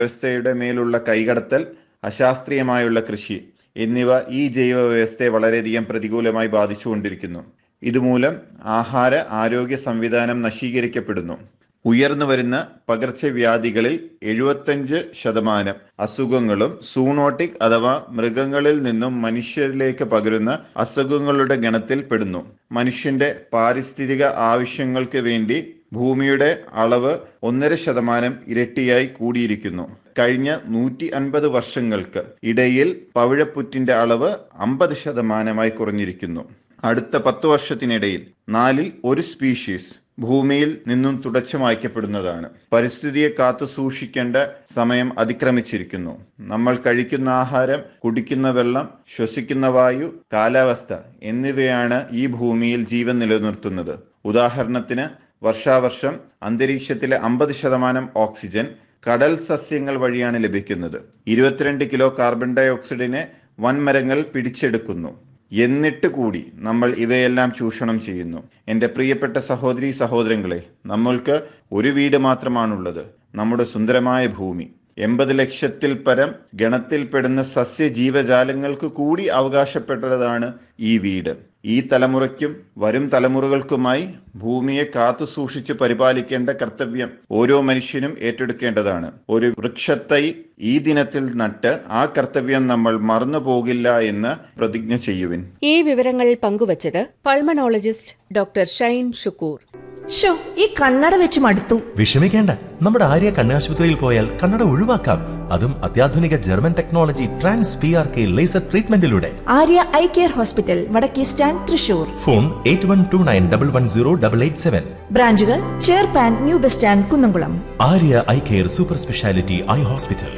വ്യവസ്ഥയുടെ മേലുള്ള കൈകടത്തൽ അശാസ്ത്രീയമായുള്ള കൃഷി എന്നിവ ഈ ജൈവ വ്യവസ്ഥയെ വളരെയധികം പ്രതികൂലമായി ബാധിച്ചുകൊണ്ടിരിക്കുന്നു ഇതുമൂലം ആഹാര ആരോഗ്യ സംവിധാനം നശീകരിക്കപ്പെടുന്നു ഉയർന്നു വരുന്ന പകർച്ചവ്യാധികളിൽ എഴുപത്തഞ്ച് ശതമാനം അസുഖങ്ങളും സൂണോട്ടിക് അഥവാ മൃഗങ്ങളിൽ നിന്നും മനുഷ്യരിലേക്ക് പകരുന്ന അസുഖങ്ങളുടെ ഗണത്തിൽ പെടുന്നു മനുഷ്യന്റെ പാരിസ്ഥിതിക ആവശ്യങ്ങൾക്ക് വേണ്ടി ഭൂമിയുടെ അളവ് ഒന്നര ശതമാനം ഇരട്ടിയായി കൂടിയിരിക്കുന്നു കഴിഞ്ഞ നൂറ്റി അൻപത് വർഷങ്ങൾക്ക് ഇടയിൽ പവിഴപ്പുറ്റിന്റെ അളവ് അമ്പത് ശതമാനമായി കുറഞ്ഞിരിക്കുന്നു അടുത്ത പത്ത് വർഷത്തിനിടയിൽ നാലിൽ ഒരു സ്പീഷീസ് ഭൂമിയിൽ നിന്നും തുടച്ചു മായ്ക്കപ്പെടുന്നതാണ് പരിസ്ഥിതിയെ കാത്തു സൂക്ഷിക്കേണ്ട സമയം അതിക്രമിച്ചിരിക്കുന്നു നമ്മൾ കഴിക്കുന്ന ആഹാരം കുടിക്കുന്ന വെള്ളം ശ്വസിക്കുന്ന വായു കാലാവസ്ഥ എന്നിവയാണ് ഈ ഭൂമിയിൽ ജീവൻ നിലനിർത്തുന്നത് ഉദാഹരണത്തിന് വർഷാവർഷം അന്തരീക്ഷത്തിലെ അമ്പത് ശതമാനം ഓക്സിജൻ കടൽ സസ്യങ്ങൾ വഴിയാണ് ലഭിക്കുന്നത് ഇരുപത്തിരണ്ട് കിലോ കാർബൺ ഡൈ ഓക്സൈഡിനെ വൻമരങ്ങൾ പിടിച്ചെടുക്കുന്നു എന്നിട്ട് കൂടി നമ്മൾ ഇവയെല്ലാം ചൂഷണം ചെയ്യുന്നു എൻ്റെ പ്രിയപ്പെട്ട സഹോദരി സഹോദരങ്ങളെ നമ്മൾക്ക് ഒരു വീട് മാത്രമാണുള്ളത് നമ്മുടെ സുന്ദരമായ ഭൂമി എൺപത് ലക്ഷത്തിൽ പരം ഗണത്തിൽപ്പെടുന്ന സസ്യജീവജാലങ്ങൾക്ക് കൂടി അവകാശപ്പെട്ടതാണ് ഈ വീട് ഈ തലമുറയ്ക്കും വരും തലമുറകൾക്കുമായി ഭൂമിയെ കാത്തു സൂക്ഷിച്ച് പരിപാലിക്കേണ്ട കർത്തവ്യം ഓരോ മനുഷ്യനും ഏറ്റെടുക്കേണ്ടതാണ് ഒരു വൃക്ഷത്തൈ ഈ ദിനത്തിൽ നട്ട് ആ കർത്തവ്യം നമ്മൾ മറന്നു പോകില്ല എന്ന് പ്രതിജ്ഞ ചെയ്യുവിൻ ഈ വിവരങ്ങൾ പങ്കുവച്ചത് pulmonologist doctor Shine Shukoor show ഈ കണ്ണട വെച്ച് മടുത്തു വിഷമിക്കേണ്ട നമ്മുടെ ആര്യ കണ്ണാശുപത്രിയിൽ പോയാൽ കണ്ണട ഒഴിവാക്കാം അതും അത്യാധുനിക German technology trans P R K laser ട്രീറ്റ്മെന്റിലൂടെ ആര്യ ഐ കെയർ ഹോസ്പിറ്റൽ വടക്കേ stand Thrissur phone eight one two nine double one zero double eight seven ബ്രാഞ്ചുകൾ ചേർപ്പാൻ new bus stand Kunnamkulam Arya eye care super speciality eye hospital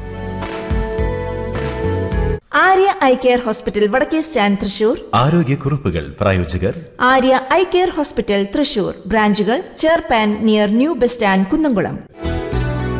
Arya eye care hospital വടക്കേ stand Thrissur ആരോഗ്യക്കുറിപ്പുകൾ പ്രായോജകർ Arya eye care hospital Thrissur ബ്രാഞ്ചുകൾ ചേർപ്പാൻ near new bus stand Kunnamkulam